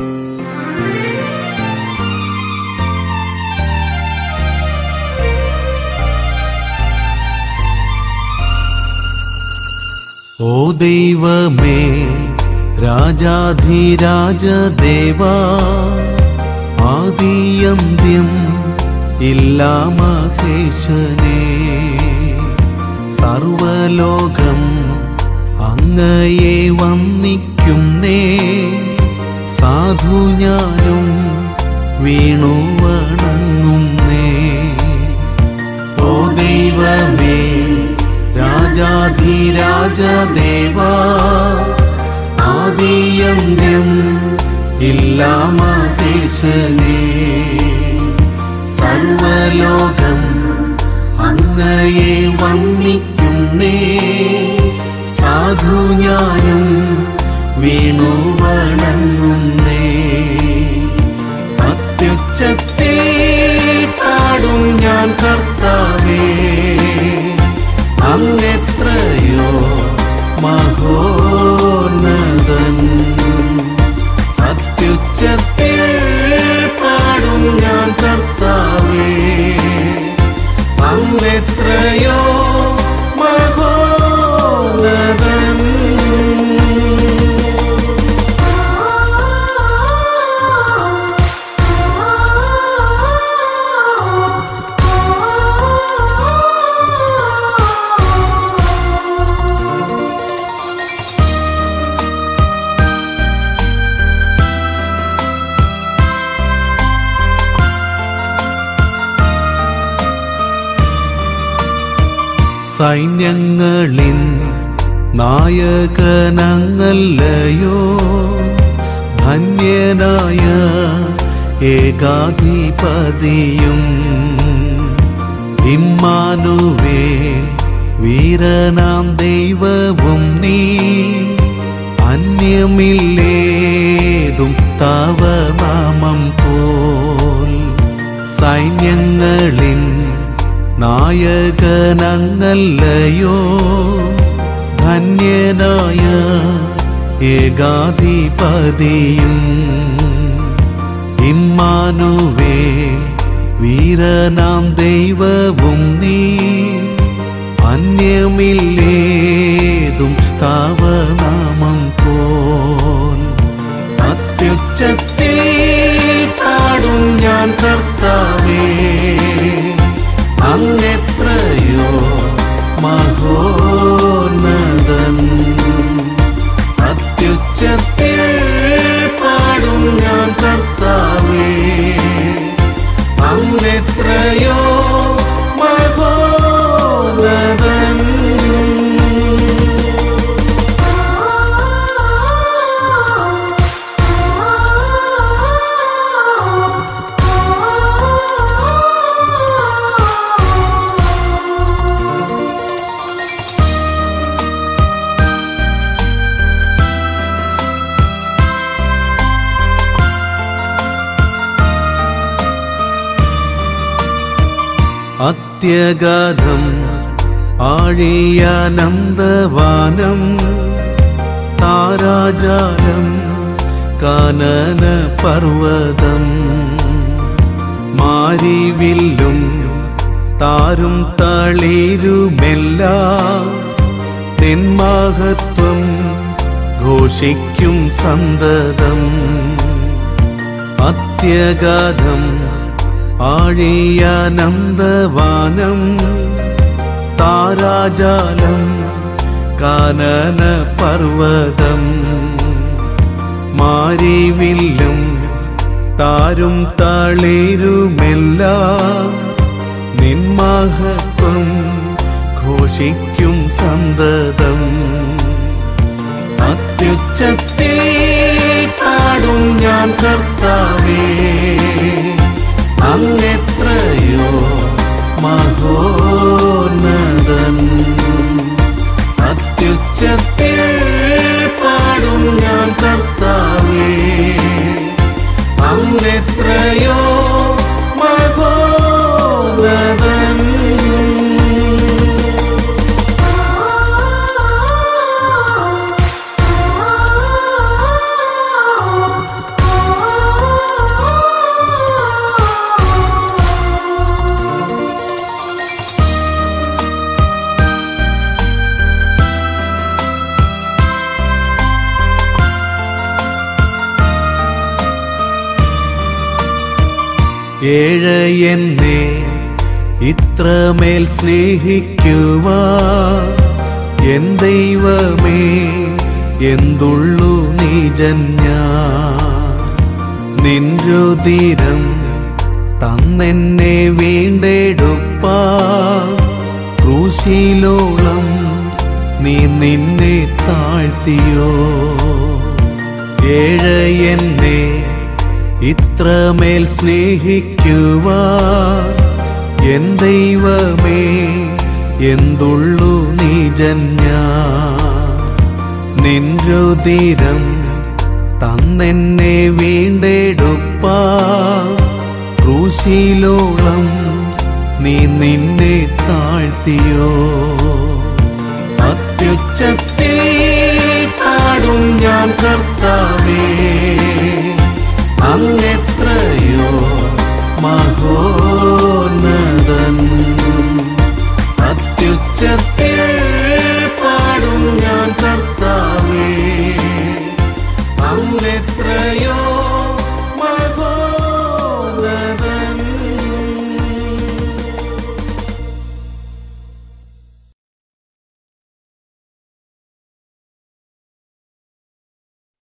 ഓ ദൈവമേ രാജാധിരാജ ദേവാ ആദിയന്ത്യം ഇല്ലാ മഹേശനേ സർവലോകം അങ്ങയെ വന്ദിക്കുന്നേ സാധു ഞാനും വീണു വണങ്ങുന്നേ ഓ ദൈവമേ രാജാധിരാജ ദേവാ ആദിയന്ത്യം ഇല്ലാ മഹേശനേ സർവലോകം അങ്ങയെ വന്ദിക്കുന്നേ സാധു ഞാനും വീണു വണങ്ങുന്നേ അത്യുച്ചത്തിൽ പാടും ഞാൻ കർത്താവേ അങ്ങെത്രയോ മഹോന്നതൻ അത്യുച്ചത്തിൽ പാടും ഞാൻ കർത്താവേ അങ്ങെത്രയോ മഹോന്നതൻ സൈന്യങ്ങളിൻ നായകനങ്ങല്ലയോ ധന്യനായ ഏകാധിപതിയും ഇമ്മാനുവേ വീരനാം ദൈവവും നീ അന്യമില്ലേതും തവ നാമം പോൽ സൈന്യങ്ങളിൻ നായകനങ്ങല്ലയോ ധന്യനായ ഏകാധിപതിയും ഇമ്മാനുവേ വീരനാം ദൈവവും നീ അന്യമില്ലേതും താവനാമം പോൽ അത്യുച്ചത്തിൽ പാടും ഞാൻ കർത്താവേ അങ്ങെത്രയോ മഹോന്നതൻ അത്യുച്ചത്തിൽ പാടും ഞാൻ കർത്താവേ അങ്ങെത്രയോ മഹോന്നതൻ അത്യഗാധം ആഴിയാനന്ദവാനം താരാജാലം കാനന പർവതം മാരിവില്ലും താരും തളിരുമെല്ലാ നിന്മഹത്വം ഘോഷിക്കും സന്തതം അത്യഗാധം ആഴിയാനന്ദവാനം താരാജാലം കാനന പർവതം മാരിവില്ലും താരും തളിരുമെല്ലാ നിന്മഹത്വം ഘോഷിക്കും സന്തതം അത്യുച്ചത്തിൽ പാടും ഞാൻ കർത്താവേ അങ്ങെത്രയോ മഹോന്നതൻ അത്യുച്ചത്തിൽ പാടും ഞാൻ കർത്താവേ അങ്ങെത്രയോ മഹോന്നതൻ Oh ഏഴ് എന്നെ ഇത്രമേൽ സ്നേഹിക്കുവാ എൻ ദൈവമേ എന്തുള്ളു നീജന്യ നിൻരുതിരം തന്നെന്നെ വീണ്ടെടുപ്പാ ക്രൂശിലോളം നീ നിന്നെ താഴ്ത്തിയോ ഏഴ് എന്നെ ഇത്രമേൽ സ്നേഹിക്കുവാ എൻ ദൈവമേ എന്തുള്ളു നീജന്യ നിൻരുതിരം തന്നെന്നെ വീണ്ടെടുപ്പാ ക്രൂശിലോളം നീ നിന്നെ താഴ്ത്തിയോ അത്യുച്ചത്തിൽ പാടും ഞാൻ കർത്താവേ